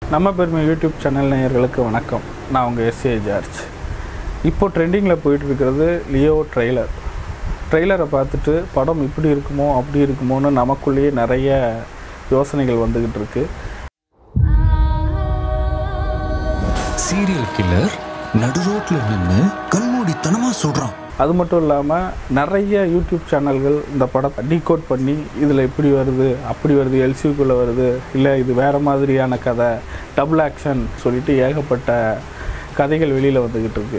நம்ம பெருமை YouTube channel நேயர்களுக்கு வணக்கம் நான் உங்கள் எஸ்ஏ ஜார்ஜ் இப்போ ட்ரெண்டிங்கில் போயிட்டு இருக்கிறது லியோ ட்ரெய்லர் ட்ரெய்லரை பார்த்துட்டு படம் இப்படி இருக்குமோ அப்படி இருக்குமோன்னு நமக்குள்ளேயே நிறைய யோசனைகள் வந்துக்கிட்டு இருக்கு சீரியல் கில்லர் நடு ரோட்ல நின்று கண்மூடித்தனமா சொல்றான் அது மட்டும் இல்லாமல் நிறைய யூடியூப் சேனல்கள் இந்த படத்தை டீகோட் பண்ணி இதில் இப்படி வருது அப்படி வருது எல்சிக்குள்ளே வருது இல்லை இது வேறு மாதிரியான கதை டபுள் ஆக்ஷன் சொல்லிட்டு ஏகப்பட்ட கதைகள் வெளியில் வந்துக்கிட்டு இருக்கு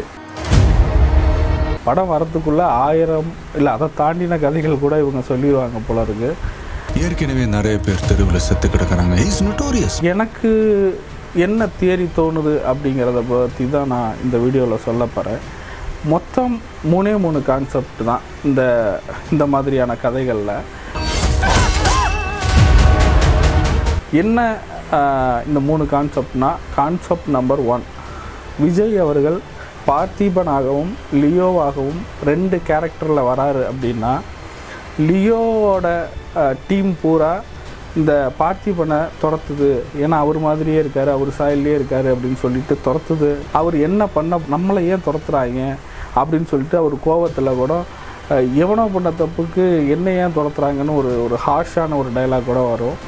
படம் வரத்துக்குள்ளே ஆயிரம் இல்லை அதை தாண்டின கதைகள் கூட இவங்க சொல்லிடுவாங்க போல இருக்கு ஏற்கனவே நிறைய பேர் தெருவில் செத்து கிடக்குறாங்க இஸ் நோட்டோரியஸ் எனக்கு என்ன தியரி தோணுது அப்படிங்கிறத பற்றி தான் நான் இந்த வீடியோவில் சொல்ல போகிறேன் மொத்தம் மூணே மூணு கான்செப்ட் தான் இந்த இந்த மாதிரியான கதைகளில் என்ன ஆஹ், இந்த மூணு கான்செப்ட்னா கான்செப்ட் நம்பர் ஒன் விஜய் அவர்கள் பார்த்திபனாகவும் லியோவாகவும் ரெண்டு கேரக்டரில் வராரு அப்படின்னா லியோவோட டீம் பூரா இந்த பார்த்திபனை துரத்துது ஏன்னா அவர் மாதிரியே இருக்காரு அவர் சாயல்லே இருக்காரு அப்படின்னு சொல்லிட்டு துரத்துது அவர் என்ன பண்ண நம்மளை ஏன் துரத்துறாங்க அப்படின்னு சொல்லிட்டு அவர் கோவத்தில் கூட அஹ், எவனோ பண்ண தப்புக்கு என்ன ஏன் துரத்துறாங்கன்னு ஒரு ஒரு ஹார்ஷான ஒரு டைலாக் கூட வரும்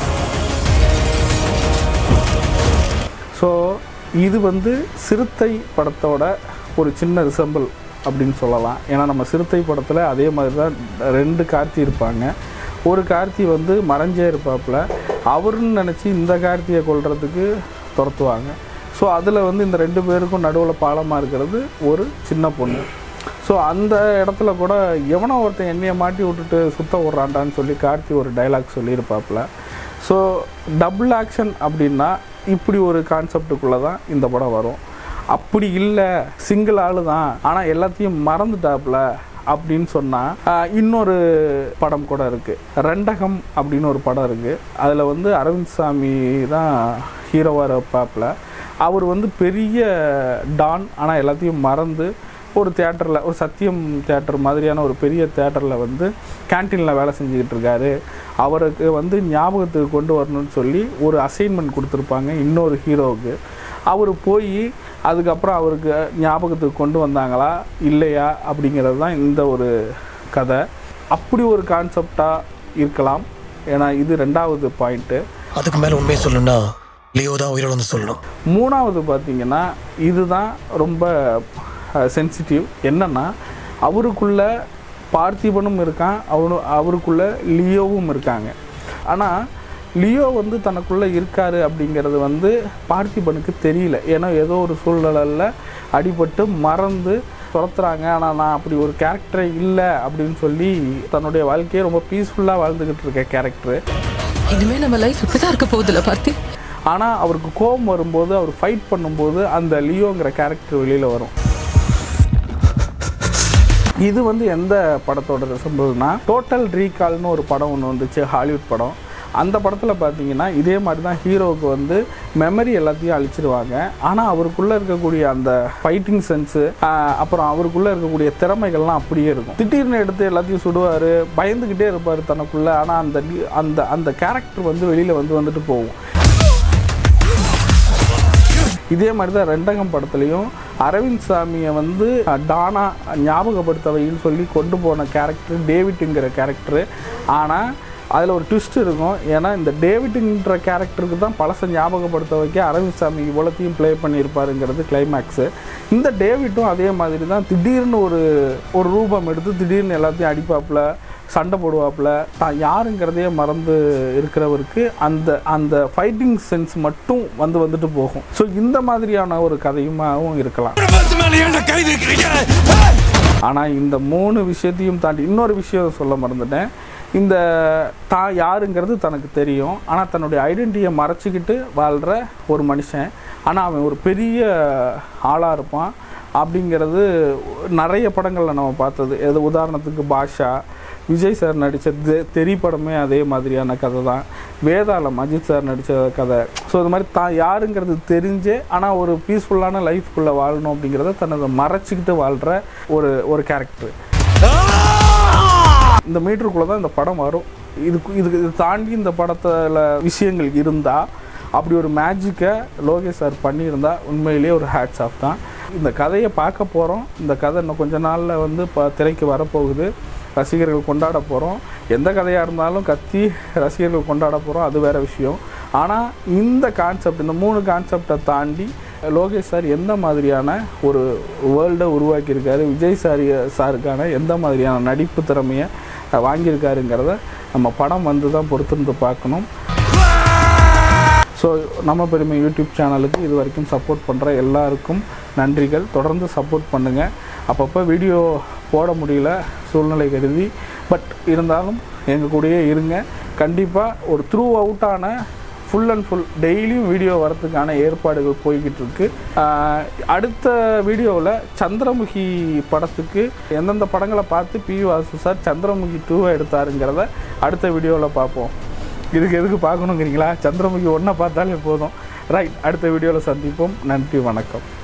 ஸோ இது வந்து சிறுத்தை படத்தோட ஒரு சின்ன ரிசம்பிள் அப்படின்னு சொல்லலாம் ஏன்னா நம்ம சிறுத்தை படத்தில் அதே மாதிரி தான் ரெண்டு கார்த்தி இருப்பாங்க ஒரு கார்த்தி வந்து மறைஞ்சே இருப்பாப்புல அவருன்னு நினச்சி இந்த கார்த்தியை கொல்றதுக்கு துரத்துவாங்க ஸோ அதில் வந்து இந்த ரெண்டு பேருக்கும் நடுவில் பாலமாக இருக்கிறது ஒரு சின்ன பொண்ணு ஸோ அந்த இடத்துல கூட எவனோ ஒருத்தன் என்னையை மாட்டி விட்டுட்டு சுத்த விட்றான்டான்னு சொல்லி கார்த்தி ஒரு டைலாக் சொல்லியிருப்பாப்புல ஸோ டபுள் ஆக்ஷன் அப்படின்னா இப்படி ஒரு கான்செப்டுக்குள்ளே தான் இந்த படம் வரும் அப்படி இல்லை சிங்கிள் ஆளு தான் ஆனால் எல்லாத்தையும் மறந்துட்டாப்புல அப்படின்னு சொன்னால் இன்னொரு படம் கூட இருக்குது ரெண்டகம் அப்படின்னு ஒரு படம் இருக்குது அதில் வந்து அரவிந்த் சாமி தான் ஹீரோவாக இருப்பாப்புல அவர் வந்து பெரிய டான் ஆனால் எல்லாத்தையும் மறந்து ஒரு தேட்டரில் ஒரு சத்தியம் தேட்டர் மாதிரியான ஒரு பெரிய தேட்டரில் வந்து கேன்டீனில் வேலை செஞ்சுக்கிட்டு இருக்காரு அவருக்கு வந்து ஞாபகத்துக்கு கொண்டு வரணும்னு சொல்லி ஒரு அசைன்மெண்ட் கொடுத்துருப்பாங்க இன்னொரு ஹீரோவுக்கு அவர் போய் அதுக்கப்புறம் அவருக்கு ஞாபகத்துக்கு கொண்டு வந்தாங்களா இல்லையா அப்படிங்கிறது தான் இந்த ஒரு கதை அப்படி ஒரு கான்செப்டாக இருக்கலாம் ஏன்னா இது ரெண்டாவது பாயிண்ட்டு அதுக்கு மேல உண்மையை சொல்லணும்னா லியோ தான் உயிரோட வந்து சொல்லணும் மூணாவது பார்த்தீங்கன்னா இதுதான் ரொம்ப சென்சிட்டிவ் என்னன்னா அவருக்குள்ள பார்த்திபனும் இருக்கான் அவனு அவருக்குள்ள லியோவும் இருக்காங்க ஆனால் லியோ வந்து தனக்குள்ளே இருக்காரு அப்படிங்கிறது வந்து பார்த்திபனுக்கு தெரியல ஏன்னா ஏதோ ஒரு சூழ்நிலையில் அடிபட்டு மறந்து துரத்துறாங்க ஆனால் நான் அப்படி ஒரு கேரக்டரே இல்லை அப்படின்னு சொல்லி தன்னுடைய வாழ்க்கையை ரொம்ப பீஸ்ஃபுல்லாக வாழ்ந்துக்கிட்டு இருக்க கேரக்டரு இனிமே நம்ம லைஃப் இப்படிதான் இருக்க போகுதுல பார்த்தி ஆனால் அவருக்கு கோபம் வரும்போது அவர் ஃபைட் பண்ணும்போது அந்த லியோங்கிற கேரக்டர் வெளியில் வரும் இது வந்து எந்த படத்தோட ரிசம்பிள்னா டோட்டல் ரீகால்னு ஒரு படம் ஒன்று வந்துச்சு ஹாலிவுட் படம் அந்த படத்தில் பார்த்தீங்கன்னா இதே மாதிரி தான் ஹீரோவுக்கு வந்து மெமரி எல்லாத்தையும் அழிச்சிருவாங்க ஆனால் அவருக்குள்ளே இருக்கக்கூடிய அந்த ஃபைட்டிங் சென்ஸு அப்புறம் அவருக்குள்ளே இருக்கக்கூடிய திறமைகள்லாம் அப்படியே இருக்கும் திடீர்னு எடுத்து எல்லாத்தையும் சுடுவார் பயந்துக்கிட்டே இருப்பார் தனக்குள்ளே ஆனால் அந்த டி- அந்த அந்த கேரக்டர் வந்து வெளியில் வந்து வந்துட்டு போகும் இதே மாதிரி தான் ரெண்டகம் படத்துலையும் அரவிந்த் சாமியை வந்து அஹ், டானா ஞாபகப்படுத்தவைன்னு சொல்லி கொண்டு போன கேரக்டர் டேவிட்டுங்கிற கேரக்டரு ஆனால் அதில் ஒரு ட்விஸ்ட் இருக்கும் ஏன்னா இந்த டேவிட்டுங்கிற கேரக்டருக்கு தான் பழசை ஞாபகப்படுத்த வைக்க அரவிந்த் சாமி இவ்வளோத்தையும் ப்ளே பண்ணியிருப்பாருங்கிறது கிளைமேக்ஸு இந்த டேவிட்டும் அதே மாதிரி தான் திடீர்னு ஒரு ஒரு ரூபம் எடுத்து திடீர்னு எல்லாத்தையும் அடிப்பாப்புல சண்டை போடுவாப்புல தான் யாருங்கிறதையே மறந்து இருக்கிறவருக்கு அந்த அந்த ஃபைட்டிங் சென்ஸ் மட்டும் வந்து வந்துட்டு போகும் ஸோ இந்த மாதிரியான ஒரு கதையுமாவும் இருக்கலாம் ஆனால் இந்த மூணு விஷயத்தையும் தாண்டி இன்னொரு விஷயம் சொல்ல மறந்துட்டேன் இந்த தான் யாருங்கிறது தனக்கு தெரியும் ஆனால் தன்னுடைய ஐடென்டிட்டியை மறைச்சிக்கிட்டு வாழ்கிற ஒரு மனுஷன் ஆனால் அவன் ஒரு பெரிய ஆளாக இருப்பான் அப்படிங்கிறது நிறைய படங்களில் நம்ம பார்த்தது எது உதாரணத்துக்கு பாஷா விஜய் சார் நடித்த தெ தெரி படமே அதே மாதிரியான கதை தான் வேதாளம் அஜித் சார் நடித்த கதை ஸோ இது மாதிரி தான் யாருங்கிறது தெரிஞ்சே ஆனால் ஒரு பீஸ்ஃபுல்லான லைஃப்குள்ளே வாழணும் அப்படிங்கிறத தன்னை மறைச்சிக்கிட்டு வாழ்கிற ஒரு ஒரு கேரக்டர் இந்த மீட்டருக்குள்ளே தான் இந்த படம் வரும் இதுக்கு இதுக்கு இது தாண்டி இந்த படத்தில் விஷயங்கள் இருந்தால் அப்படி ஒரு மேஜிக்கை லோகேஷ் சார் பண்ணியிருந்தா உண்மையிலேயே ஒரு ஹேட்ஸ் ஆஃப் தான் இந்த கதையை பார்க்க போகிறோம் இந்த கதை இன்னும் கொஞ்ச நாளில் வந்து இப்போ திரைக்கு வரப்போகுது ரசிகர்கள் கொண்டாட போகிறோம் எந்த கதையாக இருந்தாலும் கத்தி ரசிகர்கள் கொண்டாட போகிறோம் அது வேறு விஷயம் ஆனால் இந்த கான்செப்ட் இந்த மூணு கான்செப்டை தாண்டி லோகேஷ் சார் எந்த மாதிரியான ஒரு வேர்ல்டை உருவாக்கியிருக்காரு விஜய் சார் சாருக்கான எந்த மாதிரியான நடிப்பு திறமையை அஹ், வாங்கியிருக்காருங்கிறத நம்ம படம் வந்து தான் பொறுத்திருந்து பார்க்கணும் ஸோ நம்ம பெருமை யூடியூப் சேனலுக்கு இது வரைக்கும் சப்போர்ட் பண்ணுற எல்லாருக்கும் நன்றிகள் தொடர்ந்து சப்போர்ட் பண்ணுங்கள் அப்பப்போ வீடியோ போட முடியல சூழ்நிலை கருதி பட் இருந்தாலும் எங்கள் கூடயே இருங்க கண்டிப்பாக ஒரு த்ரூ அவுட்டான ஃபுல் அண்ட் ஃபுல் டெய்லியும் வீடியோ வரதுக்கான ஏற்பாடுகள் போய்கிட்டு இருக்கு ஆஹ் அடுத்த வீடியோவில் சந்திரமுகி படத்துக்கு எந்தெந்த படங்களை பார்த்து பி வாசு சார் சந்திரமுகி டூவை எடுத்தாருங்கிறத அடுத்த வீடியோவில் பார்ப்போம் இதுக்கு எதுக்கு பார்க்கணுங்கிறீங்களா சந்திரமுகி ஒன்றை பார்த்தாலே போதும் ரைட் அடுத்த வீடியோவில் சந்திப்போம் நன்றி வணக்கம்